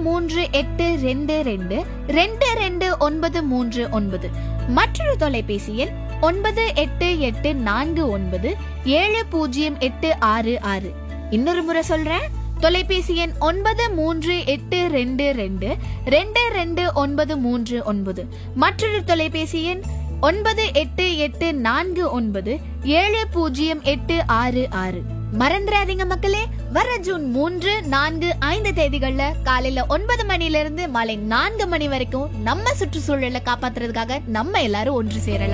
மூன்று எட்டு ரெண்டு ரெண்டு ரெண்டு ரெண்டு ஒன்பது மூன்று ஒன்பது மற்றொரு தொலைபேசி எண் ஒன்பது எட்டு எட்டு நான்கு ஒன்பது ஏழு பூஜ்ஜியம் எட்டு ஆறு ஆறு இன்னொரு முறை சொல்றேன் தொலைபேசி எண் ஒன்பது மூன்று எட்டு ரெண்டு ரெண்டு ரெண்டு ரெண்டு ஒன்பது மூன்று ஒன்பது மற்றொரு தொலைபேசி எண் ஒன்பது எட்டு எட்டு நான்கு ஒன்பது ஏழு பூஜ்ஜியம் எட்டு ஆறு ஆறு மறந்துடாதீங்க மக்களே வர ஜூன் மூன்று நான்கு ஐந்து தேதிகள்ல காலையில ஒன்பது மணில இருந்து மாலை நான்கு மணி வரைக்கும் நம்ம சுற்றுச்சூழலை காப்பாத்துறதுக்காக நம்ம எல்லாரும் ஒன்று சேரலாம்